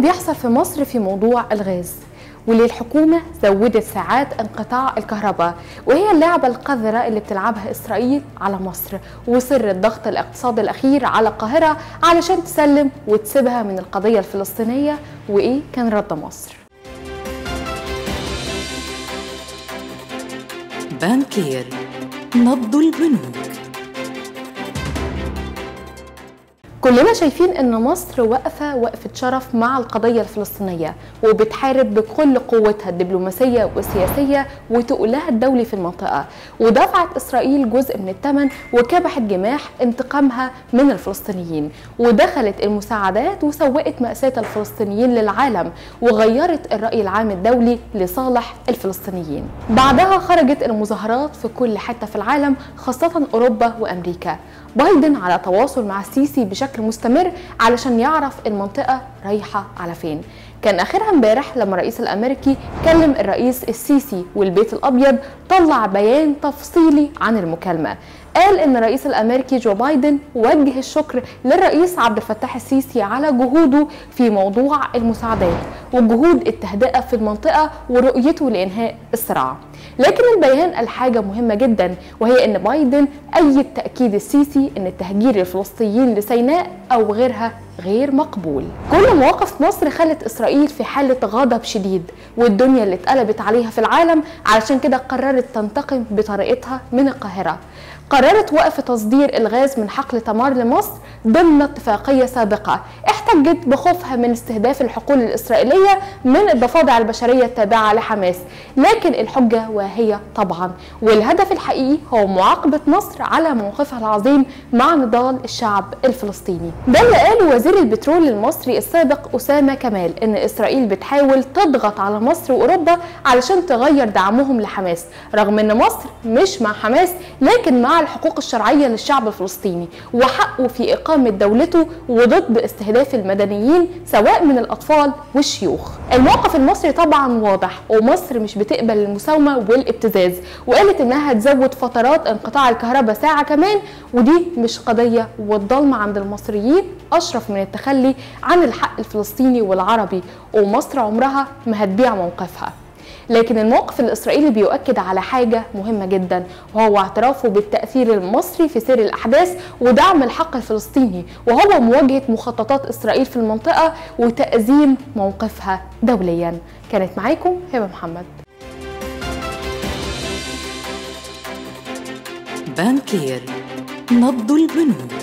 بيحصل في مصر في موضوع الغاز واللي الحكومة زودت ساعات انقطاع الكهرباء وهي اللعبة القذرة اللي بتلعبها إسرائيل على مصر وسر الضغط الاقتصادي الأخير على القاهرة علشان تسلم وتسيبها من القضية الفلسطينية وإيه كان رد مصر بانكير نبض البنوك كلنا شايفين ان مصر واقفه وقفه شرف مع القضيه الفلسطينيه وبتحارب بكل قوتها الدبلوماسيه والسياسيه وتقلها الدولي في المنطقه ودفعت اسرائيل جزء من الثمن وكبحت جماح انتقامها من الفلسطينيين ودخلت المساعدات وسوقت ماساه الفلسطينيين للعالم وغيرت الراي العام الدولي لصالح الفلسطينيين بعدها خرجت المظاهرات في كل حته في العالم خاصه اوروبا وامريكا بايدن على تواصل مع السيسي بشكل مستمر علشان يعرف المنطقة رايحة على فين كان اخرها امبارح لما الرئيس الامريكي كلم الرئيس السيسي والبيت الابيض طلع بيان تفصيلي عن المكالمه قال ان الرئيس الامريكي جو بايدن وجه الشكر للرئيس عبد الفتاح السيسي على جهوده في موضوع المساعدات وجهود التهدئه في المنطقه ورؤيته لانهاء الصراع لكن البيان قال حاجه مهمه جدا وهي ان بايدن ايد تاكيد السيسي ان التهجير الفلسطينيين لسيناء او غيرها غير مقبول كل مواقف مصر خلت اسرائيل في حاله غضب شديد والدنيا اللي اتقلبت عليها في العالم علشان كده قررت تنتقم بطريقتها من القاهره قررت وقف تصدير الغاز من حقل تمار لمصر ضمن اتفاقية سابقة احتجت بخوفها من استهداف الحقول الإسرائيلية من الضفادع البشرية التابعة لحماس لكن الحجة واهية طبعا والهدف الحقيقي هو معاقبة مصر على موقفها العظيم مع نضال الشعب الفلسطيني ده اللي قاله وزير البترول المصري السابق أسامة كمال إن إسرائيل بتحاول تضغط على مصر وأوروبا علشان تغير دعمهم لحماس رغم إن مصر مش مع حماس لكن مع الحقوق الشرعية للشعب الفلسطيني وحقه في إقامة دولته وضد استهداف المدنيين سواء من الأطفال والشيوخ الموقف المصري طبعا واضح ومصر مش بتقبل المساومة والابتزاز وقالت إنها هتزود فترات انقطاع الكهرباء ساعة كمان ودي مش قضية والضلمة عند المصريين أشرف من التخلي عن الحق الفلسطيني والعربي ومصر عمرها ما هتبيع موقفها لكن الموقف الاسرائيلي بيؤكد على حاجه مهمه جدا وهو اعترافه بالتاثير المصري في سير الاحداث ودعم الحق الفلسطيني وهو مواجهه مخططات اسرائيل في المنطقه وتازيم موقفها دوليا كانت معاكم هبه محمد بانكير نبض البنوك